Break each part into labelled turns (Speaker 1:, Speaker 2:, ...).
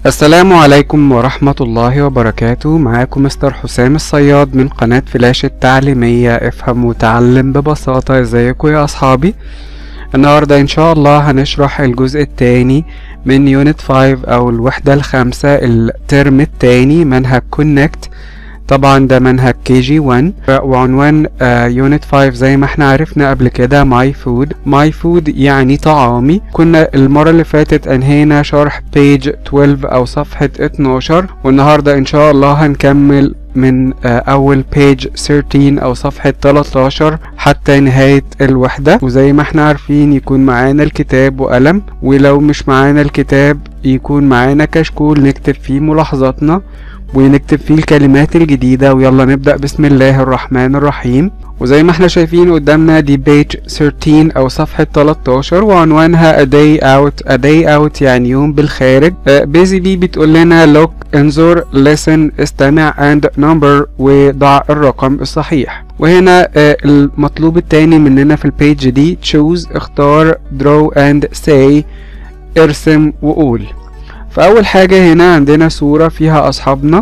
Speaker 1: السلام عليكم ورحمة الله وبركاته معاكم مستر حسام الصياد من قناة فلاش التعليمية افهم وتعلم ببساطة ازيكم يا اصحابي النهاردة ان شاء الله هنشرح الجزء التاني من يونت 5 او الوحدة الخامسة الترم التاني منهج كونكت طبعا ده منهج كي جي 1 وعنوان يونت 5 زي ما احنا عرفنا قبل كده ماي فود ماي فود يعني طعامي كنا المرة اللي فاتت انهينا شرح بيج 12 او صفحة 12 والنهاردة ان شاء الله هنكمل من اول بيج 13 او صفحة 13 حتى نهاية الوحدة وزي ما احنا عارفين يكون معانا الكتاب وقلم ولو مش معانا الكتاب يكون معانا كشكول نكتب فيه ملاحظاتنا ونكتب فيه الكلمات الجديدة ويلا نبدأ بسم الله الرحمن الرحيم وزي ما احنا شايفين قدامنا دي بيج 13 او صفحة 13 وعنوانها a day out a day out يعني يوم بالخارج بيزي بي بتقول لنا look انظر listen استمع and number وضع الرقم الصحيح وهنا المطلوب التاني مننا في البيج دي choose اختار draw and say ارسم وقول فأول حاجة هنا عندنا صورة فيها أصحابنا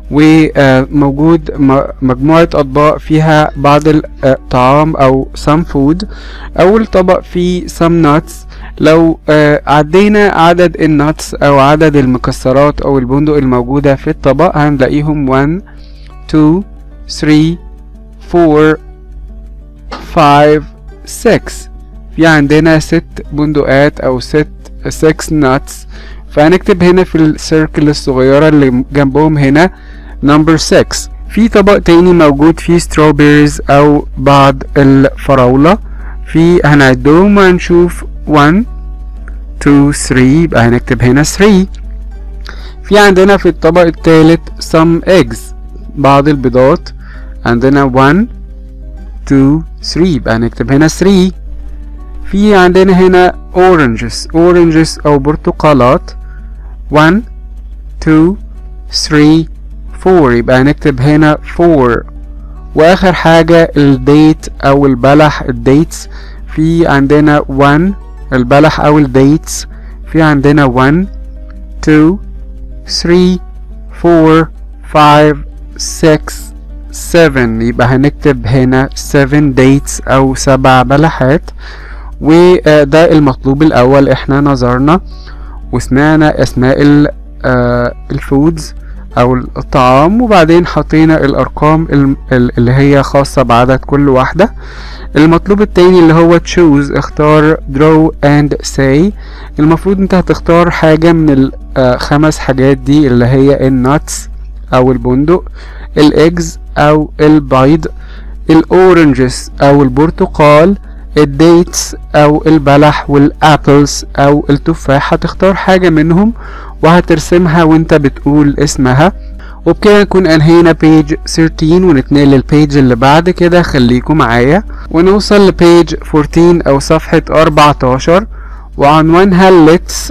Speaker 1: وموجود مجموعة أطباق فيها بعض الطعام أو some food أول طبق فيه some nuts لو عدينا عدد النتس أو عدد المكسرات أو البندق الموجودة في الطبق هنلاقيهم 1 2 3 4 5 6 في عندنا ست بندقات أو ست 6 nuts فهنكتب هنا في السيركل الصغيرة اللي جنبهم هنا نمبر 6 في طبق تاني موجود فيه strawberries أو بعض الفراولة في هنعدهم وهنشوف 1 2 3 يبقى هنكتب هنا 3 في عندنا في الطبق التالت some eggs بعض البيضات عندنا 1 2 3 يبقى هنكتب هنا 3 في عندنا هنا oranges oranges أو برتقالات 1 2 3 4 يبقى هنكتب هنا 4 واخر حاجة الديت او البلح الديتس في عندنا 1 البلح او الديتس في عندنا 1 2 3 4 5 6 7 يبقى هنكتب هنا 7 ديتس او سبع بلحات وده المطلوب الاول احنا نظرنا وسمعنا اسماء الفودز او الطعام وبعدين حطينا الارقام اللي هي خاصة بعدد كل واحدة المطلوب التاني اللي هو choose اختار draw and say المفروض انت هتختار حاجة من الخمس حاجات دي اللي هي الناتس او البندق الاجز او البيض الاورنجز او البرتقال الديتس او البلح والابلز او التفاح هتختار حاجة منهم وهترسمها وانت بتقول اسمها وبكده نكون انهينا بيج 13 ونتنقل للبيج اللي بعد كده خليكم معايا ونوصل لبيج 14 او صفحة 14 وعنوانها let's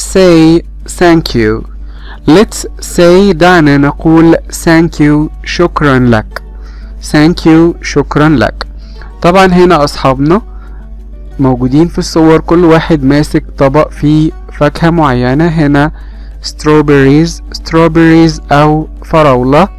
Speaker 1: say thank you let's say دعنا نقول thank you شكرا لك thank you شكرا لك طبعا هنا اصحابنا موجودين في الصور كل واحد ماسك طبق فيه فاكهة معينة هنا strawberries strawberries أو فراولة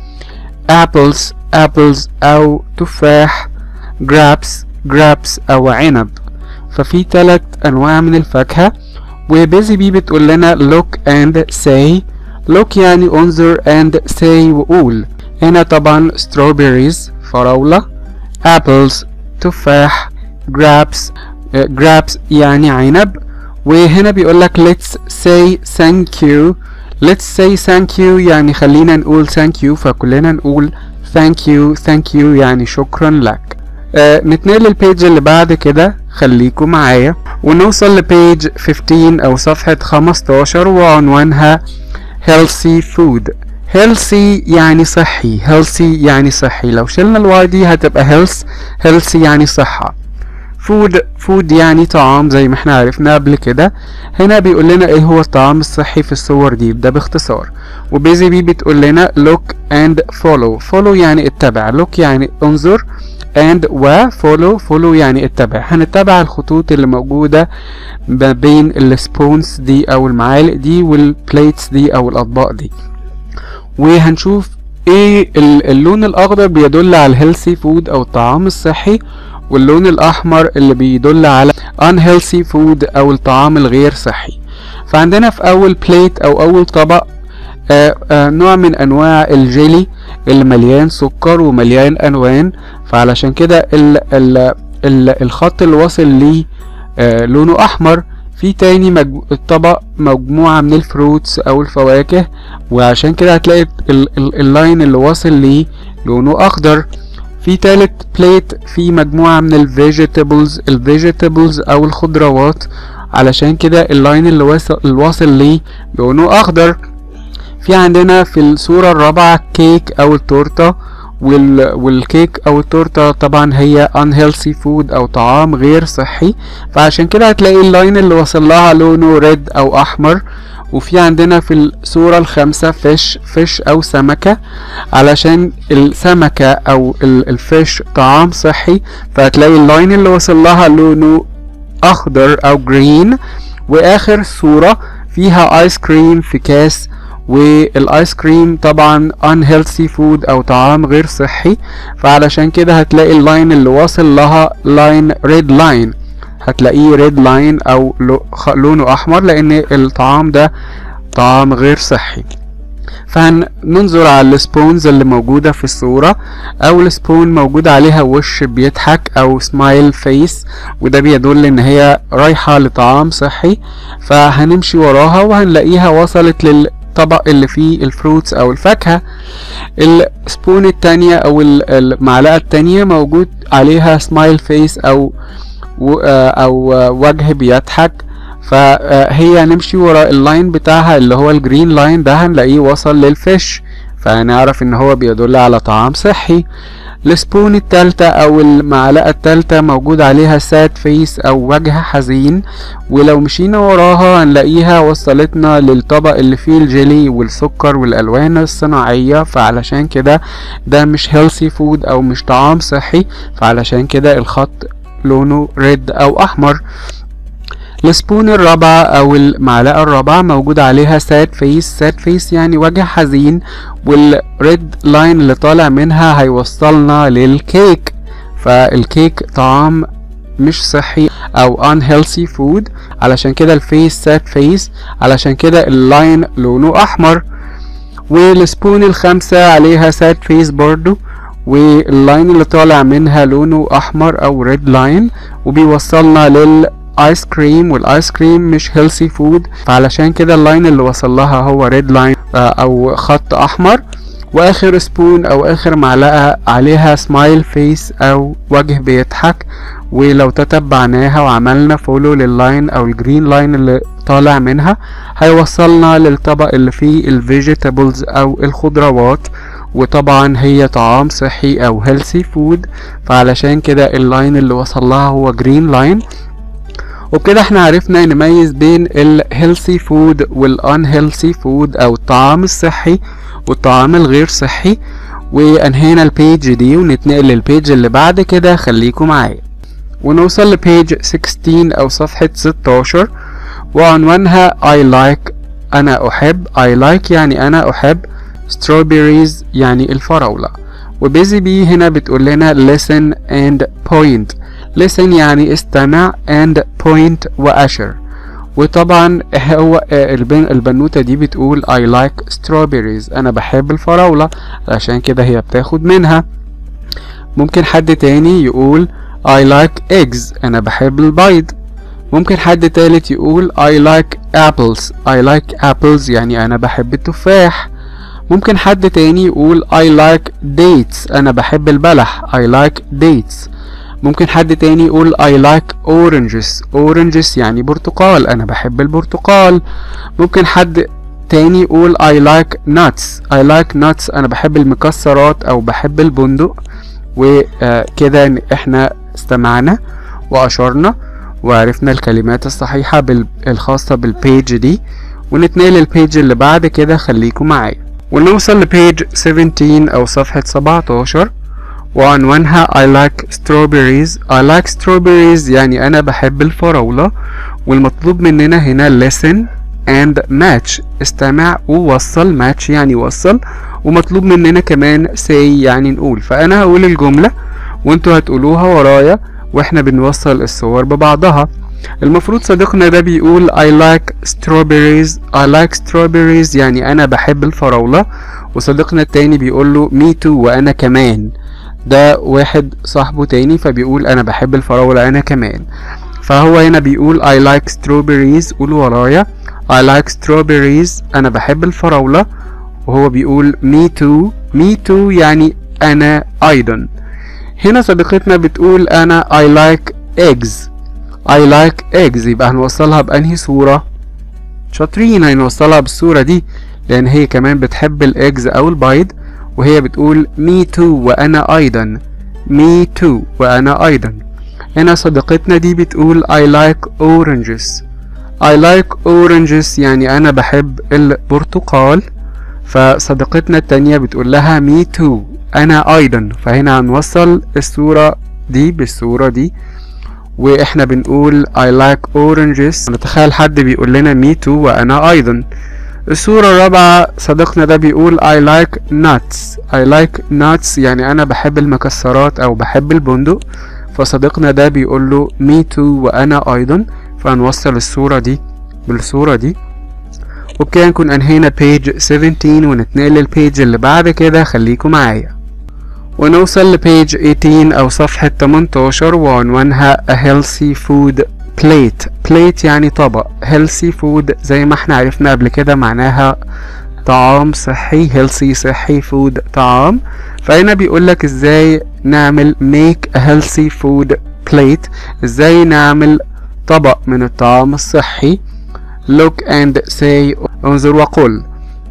Speaker 1: apples apples أو تفاح grapes grapes أو عنب ففي تلات أنواع من الفاكهة وبيزي بي بتقول لنا look and say look يعني انظر and say وقول هنا طبعا strawberries فراولة apples تفاح grapes grapes يعني عنب وهنا بيقول لك let's say thank you let's say thank you يعني خلينا نقول thank you فكلنا نقول thank you thank you يعني شكرا لك آه نتنقل للبيج اللي بعد كده خليكم معايا ونوصل لبيج 15 او صفحة 15 وعنوانها healthy food healthy يعني صحي healthy يعني صحي لو شلنا الواي دي هتبقى health healthy يعني صحة فود فود يعني طعام زي ما احنا عرفنا قبل كده هنا بيقول لنا ايه هو الطعام الصحي في الصور دي ده باختصار وبيزي بي بتقول لنا look and follow follow يعني اتبع look يعني انظر and و follow follow يعني اتبع هنتبع الخطوط اللي موجودة ما بين السبونز دي او المعالق دي والبليتس دي او الاطباق دي وهنشوف ايه اللون الاخضر بيدل على الهيلثي فود او الطعام الصحي واللون الاحمر اللي بيدل على unhealthy food او الطعام الغير صحي فعندنا في اول بليت او اول طبق آآ آآ نوع من انواع الجيلي اللي مليان سكر ومليان الوان فعلشان كده ال ال ال الخط اللي واصل ليه لونه احمر في تاني مجمو... الطبق مجموعة من الفروتس او الفواكه وعشان كده هتلاقي ال... ال... اللاين اللي واصل ليه لونه اخضر في تالت بليت في مجموعة من الفيجيتابلز الفيجيتابلز او الخضروات علشان كده اللاين اللي واصل الواصل ليه لونه اخضر في عندنا في الصورة الرابعة كيك او التورتة وال... والكيك او التورتة طبعا هي unhealthy food او طعام غير صحي فعشان كده هتلاقي اللاين اللي وصل لها لونه ريد او احمر وفي عندنا في الصورة الخامسة فيش فيش او سمكة علشان السمكة او الفيش طعام صحي فهتلاقي اللاين اللي وصل لها لونه اخضر او جرين واخر صورة فيها ايس كريم في كاس والايس كريم طبعا unhealthy food او طعام غير صحي فعلشان كده هتلاقي اللاين اللي واصل لها لاين ريد لاين هتلاقيه ريد لاين او لونه احمر لان الطعام ده طعام غير صحي فهننظر على السبونز اللي موجودة في الصورة أول سبون موجود عليها وش بيضحك أو سمايل فيس وده بيدل إن هي رايحة لطعام صحي فهنمشي وراها وهنلاقيها وصلت لل الطبق اللي فيه الفروتس او الفاكهة السبون التانية او المعلقة التانية موجود عليها سمايل فيس او او وجه بيضحك فهي نمشي ورا اللاين بتاعها اللي هو الجرين لاين ده هنلاقيه وصل للفيش فهنعرف ان هو بيدل على طعام صحي السبون التالتة او المعلقة التالتة موجود عليها ساد فيس او وجه حزين ولو مشينا وراها هنلاقيها وصلتنا للطبق اللي فيه الجيلي والسكر والالوان الصناعية فعلشان كده ده مش هيلثي فود او مش طعام صحي فعلشان كده الخط لونه ريد او احمر السبون الرابعة أو المعلقة الرابعة موجود عليها ساد فيس ساد فيس يعني وجه حزين والريد لاين اللي طالع منها هيوصلنا للكيك فالكيك طعام مش صحي أو unhealthy food علشان كده الفيس ساد فيس علشان كده اللاين لونه أحمر والسبون الخامسة عليها ساد فيس برضو واللاين اللي طالع منها لونه أحمر أو ريد لاين وبيوصلنا لل ايس كريم والايس كريم مش هيلثي فود فعلشان كده اللاين اللي وصل لها هو ريد لاين او خط احمر واخر سبون او اخر معلقة عليها سمايل فيس او وجه بيضحك ولو تتبعناها وعملنا فولو لللاين او الجرين لاين اللي طالع منها هيوصلنا للطبق اللي فيه الفيجيتابلز او الخضروات وطبعا هي طعام صحي او هيلثي فود فعلشان كده اللاين اللي وصل لها هو جرين لاين وبكده احنا عرفنا نميز بين الهيلثي فود والانهيلثي فود او الطعام الصحي والطعام الغير صحي وانهينا البيج دي ونتنقل للبيج اللي بعد كده خليكم معايا ونوصل لبيج 16 او صفحة 16 وعنوانها I like انا احب I like يعني انا احب strawberries يعني الفراولة وبيزي بي هنا بتقول لنا listen and point listen يعني استمع and point وأشر وطبعا هو البن البنوتة دي بتقول I like strawberries أنا بحب الفراولة عشان كده هي بتاخد منها ممكن حد تاني يقول I like eggs أنا بحب البيض ممكن حد تالت يقول I like apples I like apples يعني أنا بحب التفاح ممكن حد تاني يقول I like dates أنا بحب البلح I like dates ممكن حد تاني يقول I like oranges oranges يعني برتقال أنا بحب البرتقال ممكن حد تاني يقول I like nuts I like nuts أنا بحب المكسرات أو بحب البندق وكده احنا استمعنا وأشرنا وعرفنا الكلمات الصحيحة الخاصة بالبيج دي ونتنقل للبيج اللي بعد كده خليكم معايا ونوصل لبيج 17 أو صفحة 17 وعنوانها I like strawberries I like strawberries يعني أنا بحب الفراولة والمطلوب مننا هنا listen and match استمع ووصل match يعني وصل ومطلوب مننا كمان say يعني نقول فأنا هقول الجملة وانتوا هتقولوها ورايا واحنا بنوصل الصور ببعضها المفروض صديقنا ده بيقول I like strawberries I like strawberries يعني أنا بحب الفراولة وصديقنا التاني بيقول له me too وأنا كمان ده واحد صاحبه تاني فبيقول أنا بحب الفراولة أنا كمان فهو هنا بيقول I like strawberries قول ورايا I like strawberries أنا بحب الفراولة وهو بيقول me too me too يعني أنا أيضا هنا صديقتنا بتقول أنا I like eggs I like eggs يبقى هنوصلها بأنهي صورة شاطرين هنوصلها بالصورة دي لأن هي كمان بتحب الإجز أو البيض وهي بتقول me too وأنا أيضا me too وأنا أيضا هنا صديقتنا دي بتقول I like oranges I like oranges يعني أنا بحب البرتقال فصديقتنا التانية بتقول لها me too أنا أيضا فهنا هنوصل الصورة دي بالصورة دي واحنا بنقول I like oranges نتخيل حد بيقول لنا me too وأنا أيضا الصورة الرابعة صديقنا ده بيقول I like nuts I like nuts يعني أنا بحب المكسرات أو بحب البندق فصديقنا ده بيقول له me too وأنا أيضا فهنوصل الصورة دي بالصورة دي وبكده نكون أنهينا page 17 ونتنقل للبيج اللي بعد كده خليكم معايا ونوصل لبيج 18 أو صفحة 18 وعنوانها A Healthy Food Plate Plate يعني طبق Healthy Food زي ما احنا عرفنا قبل كده معناها طعام صحي healthy صحي food طعام فهنا بيقولك ازاي نعمل make a healthy food plate ازاي نعمل طبق من الطعام الصحي look and say انظر وقل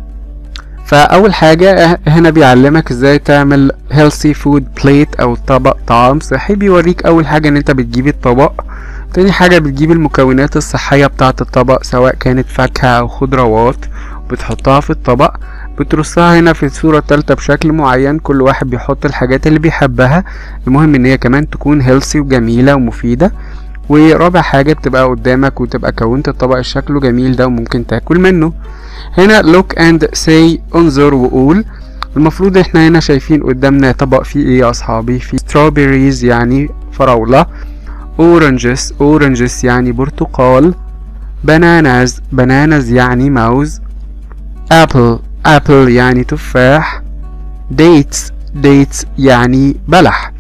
Speaker 1: فأول حاجة هنا بيعلمك ازاي تعمل healthy food plate أو طبق طعام صحي بيوريك أول حاجة إن أنت بتجيب الطبق تاني حاجة بتجيب المكونات الصحية بتاعة الطبق سواء كانت فاكهة أو خضروات بتحطها في الطبق بترصها هنا في الصورة التالتة بشكل معين كل واحد بيحط الحاجات اللي بيحبها المهم ان هي كمان تكون هيلثي وجميلة ومفيدة ورابع حاجة بتبقى قدامك وتبقى كونت الطبق شكله جميل ده وممكن تاكل منه هنا look and say انظر وقول المفروض احنا هنا شايفين قدامنا طبق فيه ايه يا اصحابي فيه strawberries يعني فراولة oranges oranges يعني برتقال bananas bananas يعني موز apple apple يعني تفاح dates dates يعني بلح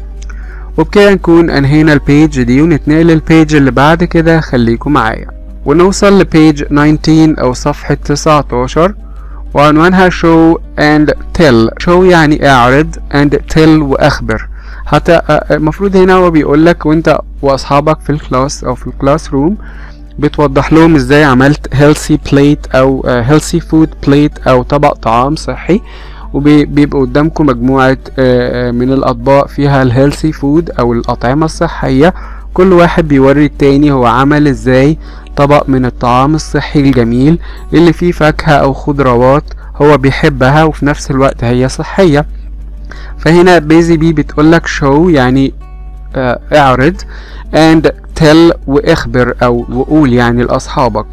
Speaker 1: وبكده نكون انهينا البيج دي ونتنقل للبيج اللي بعد كده خليكم معايا ونوصل لبيج 19 او صفحة 19 وعنوانها show and tell show يعني اعرض and tell واخبر حتى المفروض هنا هو بيقول لك وانت واصحابك في الكلاس او في الكلاس روم بتوضح لهم ازاي عملت healthy plate او healthy food plate او طبق طعام صحي وبيبقى قدامكم مجموعة من الأطباق فيها الهيلثي فود أو الأطعمة الصحية كل واحد بيوري التاني هو عمل ازاي طبق من الطعام الصحي الجميل اللي فيه فاكهة أو خضروات هو بيحبها وفي نفس الوقت هي صحية فهنا بيزي بي بتقولك show يعني اه اعرض and tell واخبر أو وقول يعني لأصحابك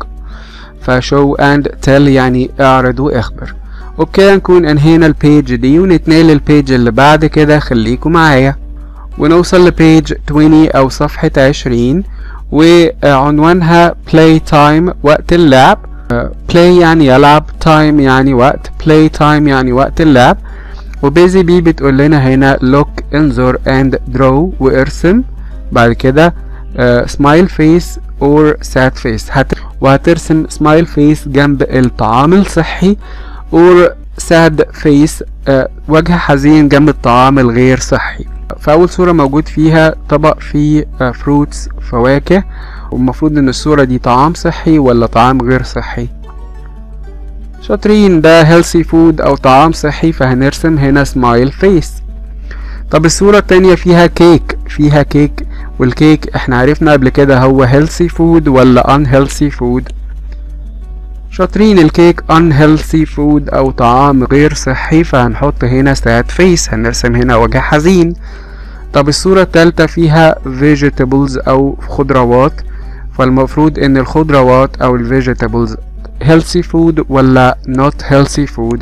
Speaker 1: فشو and tell يعني اعرض واخبر وبكده نكون انهينا البيج دي ونتنقل للبيج اللي بعد كده خليكم معايا ونوصل لبيج 20 او صفحة 20 وعنوانها play time وقت اللعب play يعني يلعب time يعني وقت play time يعني وقت اللعب وبيزي بي بتقول لنا هنا look انظر and draw وارسم بعد كده uh, smile face or sad face هت... وهترسم smile face جنب الطعام الصحي or sad face uh, وجه حزين جنب الطعام الغير صحي فأول صورة موجود فيها طبق فيه uh, fruits فواكه والمفروض ان الصورة دي طعام صحي ولا طعام غير صحي شاطرين ده healthy food او طعام صحي فهنرسم هنا smile face طب الصورة التانية فيها كيك فيها كيك والكيك احنا عرفنا قبل كده هو healthy food ولا unhealthy food شاطرين الكيك unhealthy food أو طعام غير صحي فهنحط هنا sad face هنرسم هنا وجه حزين طب الصورة التالتة فيها vegetables أو خضروات فالمفروض إن الخضروات أو ال vegetables healthy food ولا not healthy food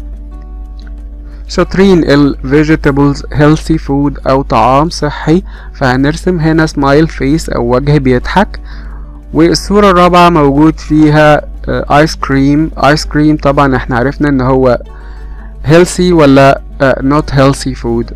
Speaker 1: شاطرين ال vegetables healthy food أو طعام صحي فهنرسم هنا smile face أو وجه بيضحك والصورة الرابعة موجود فيها ايس كريم ايس كريم طبعا احنا عرفنا ان هو healthy ولا uh, not healthy food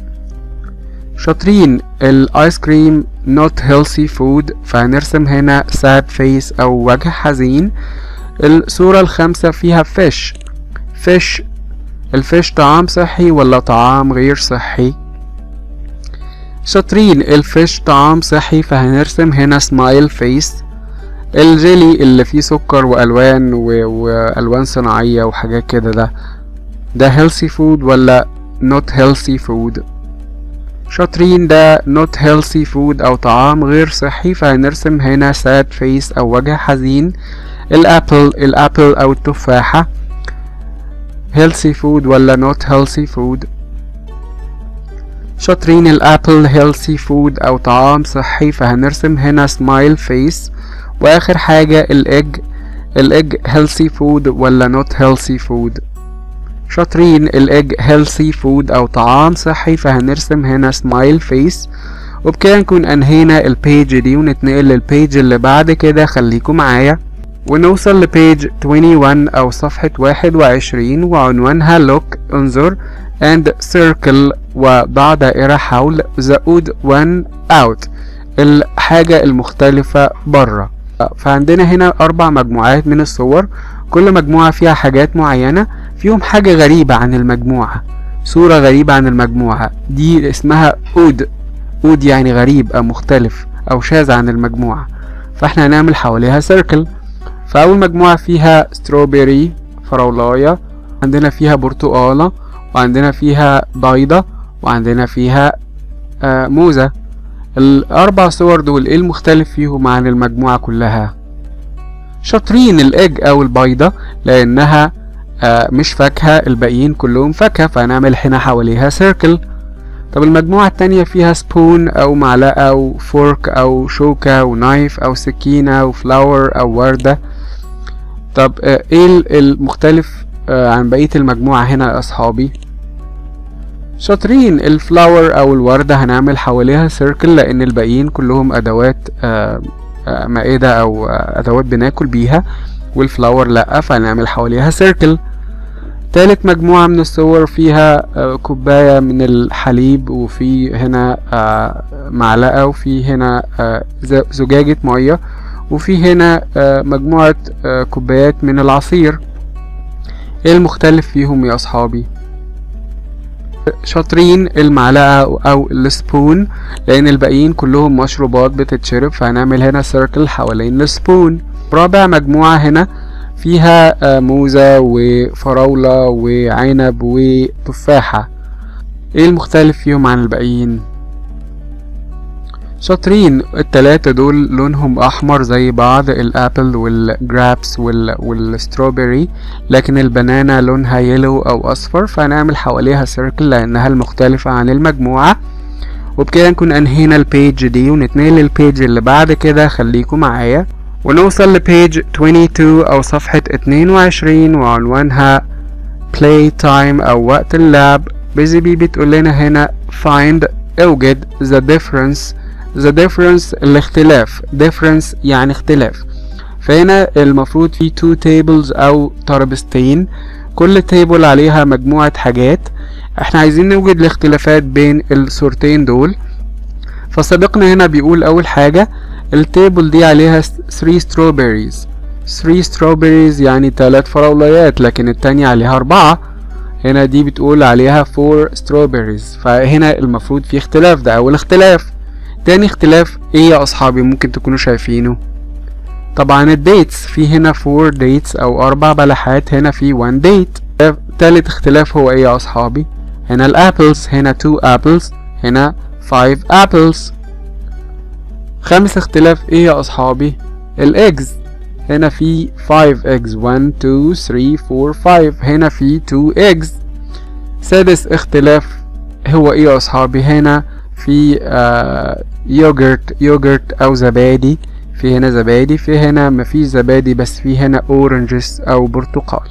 Speaker 1: شاطرين الايس كريم not healthy food فهنرسم هنا sad face او وجه حزين الصورة الخامسة فيها fish fish الفيش طعام صحي ولا طعام غير صحي شاطرين الفيش طعام صحي فهنرسم هنا سمايل فيس الجيلي اللي فيه سكر والوان و... والوان صناعيه وحاجات كده ده ده healthy food ولا not healthy food شاطرين ده not healthy food او طعام غير صحي فهنرسم هنا sad face او وجه حزين الابل الابل او التفاحه healthy food ولا not healthy food شاطرين الابل healthy food او طعام صحي فهنرسم هنا smile face واخر حاجة الاج الاج healthy food ولا not healthy food شاطرين الاج healthy food او طعام صحي فهنرسم هنا smile face وبكده نكون انهينا البيج دي ونتنقل للبيج اللي بعد كده خليكم معايا ونوصل لبيج 21 أو صفحة 21 وعنوانها look انظر and circle وضع دائرة حول the odd one out الحاجة المختلفة برا فعندنا هنا أربع مجموعات من الصور كل مجموعة فيها حاجات معينة فيهم حاجة غريبة عن المجموعة صورة غريبة عن المجموعة دي اسمها odd odd يعني غريب أو مختلف أو شاذ عن المجموعة فاحنا هنعمل حواليها circle فأول مجموعة فيها ستروبري فراولاية عندنا فيها برتقالة وعندنا فيها بيضة وعندنا فيها آه موزة الأربع صور دول ايه المختلف فيهم عن المجموعة كلها شاطرين الإج أو البيضة لأنها آه مش فاكهة الباقيين كلهم فاكهة فهنعمل هنا حواليها سيركل طب المجموعة التانية فيها سبون أو معلقة أو فورك أو شوكة ونايف أو سكينة وفلاور أو وردة طب آه ايه المختلف آه عن بقية المجموعة هنا يا أصحابي شاطرين الفلاور أو الوردة هنعمل حواليها سيركل لأن الباقيين كلهم أدوات آه مائدة أو أدوات بناكل بيها والفلاور لأ فهنعمل حواليها سيركل تالت مجموعة من الصور فيها كوباية من الحليب وفي هنا معلقة وفي هنا زجاجة مية وفي هنا مجموعة كوبايات من العصير ايه المختلف فيهم يا اصحابي شاطرين المعلقة او السبون لان الباقيين كلهم مشروبات بتتشرب فهنعمل هنا سيركل حوالين السبون رابع مجموعة هنا فيها موزة وفراولة وعنب وتفاحة ايه المختلف فيهم عن الباقيين شاطرين التلاتة دول لونهم احمر زي بعض الابل والجرابس وال... والستروبري لكن البنانا لونها يلو او اصفر فهنعمل حواليها سيركل لانها المختلفة عن المجموعة وبكده نكون انهينا البيج دي ونتنقل للبيج اللي بعد كده خليكم معايا ونوصل لبيج 22 أو صفحة 22 وعنوانها play time أو وقت اللعب بيزي بي بتقول لنا هنا find اوجد the difference the difference الاختلاف difference يعني اختلاف فهنا المفروض في two tables أو ترابيزتين كل تيبل عليها مجموعة حاجات احنا عايزين نوجد الاختلافات بين الصورتين دول فصديقنا هنا بيقول أول حاجة التيبل دي عليها 3 strawberries 3 strawberries يعني 3 فراوليات لكن التانية عليها 4 هنا دي بتقول عليها 4 strawberries فهنا المفروض في اختلاف ده أول اختلاف تاني اختلاف ايه يا أصحابي ممكن تكونوا شايفينه طبعا الديتس في هنا 4 ديتس أو أربع بلحات هنا في 1 ديت تالت اختلاف هو ايه يا أصحابي هنا الابلز هنا 2 apples هنا 5 apples خامس اختلاف ايه يا اصحابي الاجز هنا في 5 eggs 1 2 3 4 5 هنا في 2 eggs سادس اختلاف هو ايه يا اصحابي هنا في آه يوجرت يوجرت او زبادي في هنا زبادي في هنا مفيش زبادي بس في هنا اورنجز او برتقال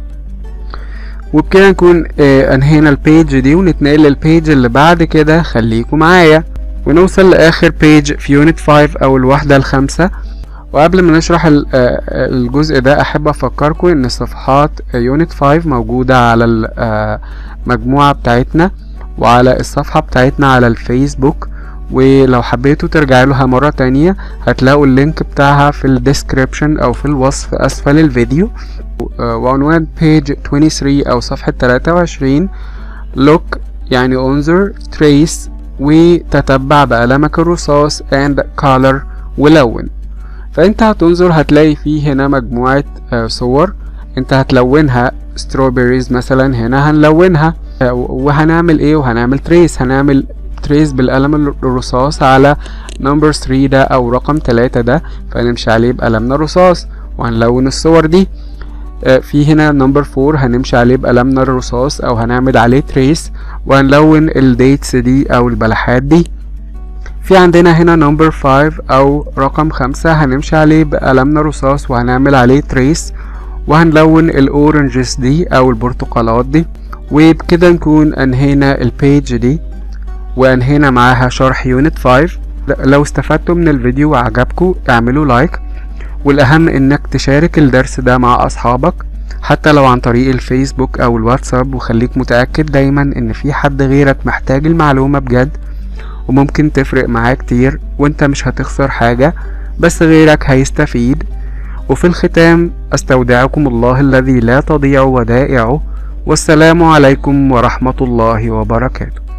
Speaker 1: وبكده نكون آه انهينا البيج دي ونتنقل للبيج اللي بعد كده خليكم معايا ونوصل لاخر بيج في يونت 5 او الوحدة الخامسة وقبل ما نشرح الجزء ده احب افكركم ان صفحات يونت 5 موجودة على المجموعة بتاعتنا وعلى الصفحة بتاعتنا على الفيسبوك ولو حبيتوا ترجعوا لها مرة تانية هتلاقوا اللينك بتاعها في الديسكريبشن او في الوصف اسفل الفيديو وعنوان page 23 او صفحة 23 look يعني انظر trace وتتبع بقلمك الرصاص and color ولون فانت هتنظر هتلاقي فيه هنا مجموعة صور انت هتلونها strawberries مثلا هنا هنلونها وهنعمل ايه وهنعمل تريس هنعمل تريس بالقلم الرصاص على نمبر 3 ده او رقم 3 ده فنمشي عليه بقلمنا الرصاص وهنلون الصور دي في هنا نمبر 4 هنمشي عليه بقلمنا الرصاص او هنعمل عليه تريس وهنلون الديتس دي او البلحات دي في عندنا هنا نمبر 5 او رقم 5 هنمشي عليه بقلمنا رصاص وهنعمل عليه تريس وهنلون الاورنجز دي او البرتقالات دي وبكده نكون انهينا البيج دي وانهينا معاها شرح يونت 5 لو استفدتوا من الفيديو وعجبكم اعملوا لايك والاهم انك تشارك الدرس ده مع اصحابك حتى لو عن طريق الفيسبوك او الواتساب وخليك متأكد دايما ان في حد غيرك محتاج المعلومة بجد وممكن تفرق معاه كتير وانت مش هتخسر حاجة بس غيرك هيستفيد وفي الختام استودعكم الله الذي لا تضيع ودائعه والسلام عليكم ورحمة الله وبركاته